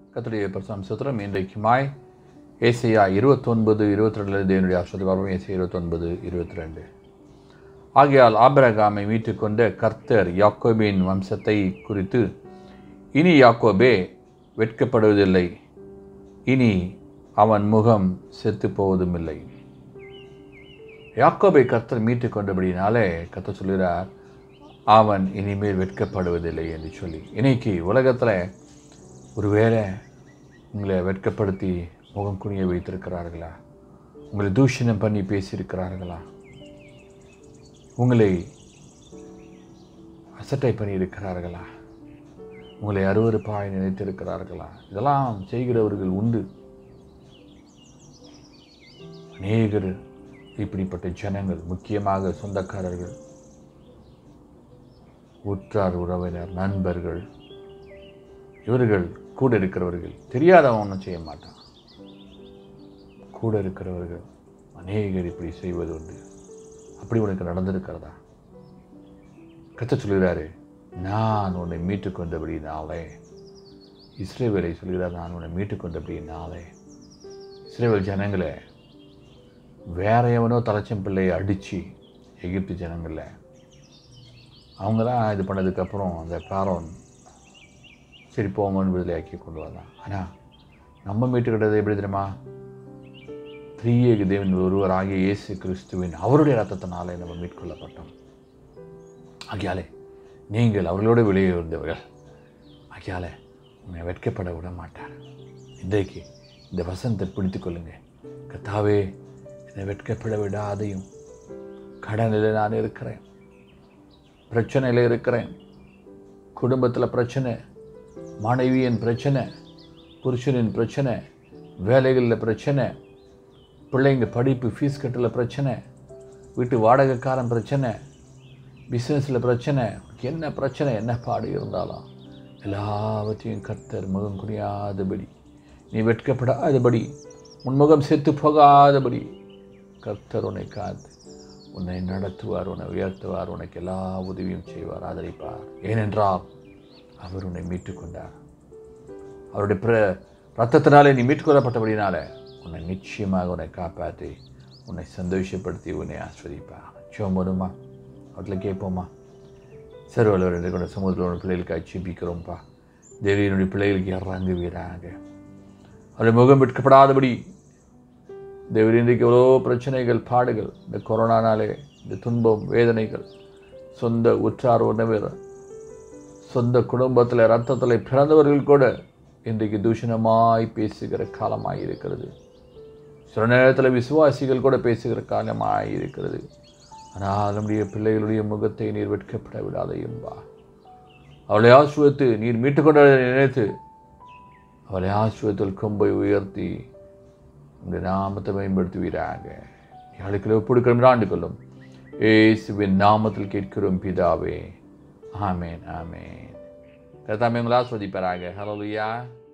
கத்துடைய பிரசம் சுத்திரம் இன்றைக்குமாய் ஏசியா இருபத்தொன்பது இருபத்தி ரெண்டுல தேவனுடைய ஆசிரியர் ஏசியா இருபத்தொன்பது இருபத்தி ரெண்டு ஆகையால் ஆபிரகாமை மீட்டுக்கொண்ட கர்த்தர் யாக்கோபின் வம்சத்தை குறித்து இனி யாக்கோபே வெட்கப்படுவதில்லை இனி அவன் முகம் செத்து போவதுமில்லை யாக்கோபை கர்த்தர் மீட்டு கொண்டபடினாலே கர்த்தர் சொல்கிறார் அவன் இனிமேல் வெட்கப்படுவதில்லை என்று சொல்லி இன்னைக்கு உலகத்தில் ஒருவேளை உங்களை வெட்கப்படுத்தி முகம் குனிய வைத்திருக்கிறார்களா உங்களை தூஷணம் பண்ணி பேசியிருக்கிறார்களா உங்களை அசட்டை பண்ணியிருக்கிறார்களா உங்களை அருவருப்பாய் நினைத்திருக்கிறார்களா இதெல்லாம் செய்கிறவர்கள் உண்டு அநேகர் இப்படிப்பட்ட ஜனங்கள் முக்கியமாக சொந்தக்காரர்கள் உற்றார் உறவினர் நண்பர்கள் இவர்கள் கூட இருக்கிறவர்கள் தெரியாதவன் ஒன்றும் செய்ய மாட்டான் கூட இருக்கிறவர்கள் அநேகர் இப்படி செய்வது உண்டு அப்படி உனக்கு நடந்திருக்கிறதா கத்த சொல்கிறாரு நான் உன்னை மீட்டு கொண்டபடினாலே இஸ்ரேவேலை சொல்கிறார் நான் உன்னை மீட்டு கொண்டபடினாலே இஸ்ரேவேல் ஜனங்களை வேற எவனோ தலைச்சம் பிள்ளையை அடித்து எகிப்து ஜனங்களில் அவங்க தான் இது பண்ணதுக்கப்புறம் அந்த பாரோன் சரி போமோன்னு விடுதலையாக்கி கொண்டு வந்தான் ஆனால் நம்ம மீட்டுக்கிட்டது எப்படி தெரியுமா திரியேக தேவன் ஒருவர் ஆகிய இயேசு கிறிஸ்துவின் அவருடைய ரத்தத்தினாலே நம்ம மீட்கொள்ளப்பட்டோம் ஆகியாலே நீங்கள் அவர்களோடு வெளியே இருந்தவர்கள் ஆகியாலே உன்னை வெட்கப்பட விட மாட்டார் இன்றைக்கு இந்த வசனத்தை பிடித்து கொள்ளுங்க கத்தாவே என்னை வெட்கப்பட விடாதையும் கடனில் நான் இருக்கிறேன் பிரச்சனையில் இருக்கிறேன் குடும்பத்தில் பிரச்சனை மனைவியின் பிரச்சனை புருஷனின் பிரச்சனை வேலைகளில் பிரச்சனை பிள்ளைங்க படிப்பு ஃபீஸ் கட்டல பிரச்சனை வீட்டு வாடகைக்காரன் பிரச்சனை பிஸ்னஸில் பிரச்சனை என்ன பிரச்சனை என்ன பாடு இருந்தாலும் எல்லாவற்றையும் கர்த்தர் முகம் குனியாதபடி நீ வெட்கப்படாதபடி உன் முகம் செத்து போகாதபடி கர்த்தர் உன்னை காத்து உன்னை நடத்துவார் உன்னை உயர்த்துவார் உனக்கு எல்லா உதவியும் செய்வார் ஆதரிப்பார் ஏனென்றால் அவர் உன்னை மீட்டுக் கொண்டார் அவருடைய பிர ரத்தத்தினாலே நீ மீட்டுக்கொள்ளப்பட்டபடினால உன்னை நிச்சயமாக உன்னை காப்பாற்றி உன்னை சந்தோஷப்படுத்தி உன்னை ஆஸ்வதிப்பார் சிவம் போதுமா அவர்களை கேட்போமா சர்வலவர் என்று கொண்ட சமூகத்தில் பிள்ளைகளுக்கு அச்சிபிக்கிறோம்ப்பா தேவியனுடைய பிள்ளைகளுக்கு இறங்குவீராங்க அவருடைய முகம் விற்கப்படாதபடி தேவர் இன்றைக்கு எவ்வளோ பிரச்சனைகள் பாடுகள் இந்த கொரோனானாலே இந்த துன்பம் வேதனைகள் சொந்த உற்றார் உணவர் சொந்த குடும்பத்தில் ரத்தத்தில் பிறந்தவர்கள் கூட இன்றைக்கு தூஷணமாய் பேசுகிற காலமாய் இருக்கிறது சில நேரத்தில் விசுவாசிகள் கூட பேசுகிற காலமாய் இருக்கிறது ஆனால் நம்முடைய பிள்ளைகளுடைய முகத்தை நீர் வெட்கப்பட விடாதையும்பா அவளை ஆசுவத்து நீர் மீட்டுக்கொண்டதை நினைத்து அவளை ஆசுவத்தில் கொம்பை உயர்த்தி உங்கள் நாமத்தை மேம்படுத்துவீராக எங்களுக்கு ஒப்புடுக்கிறோம் ஆண்டு கொள்ளும் ஏசுவின் நாமத்தில் கேட்கிறோம் பிதாவே ஆமேன் ஆமேன் கர்த்தாமே உங்களை ஆஸ்வதிப்பாராக ஹலோலுயா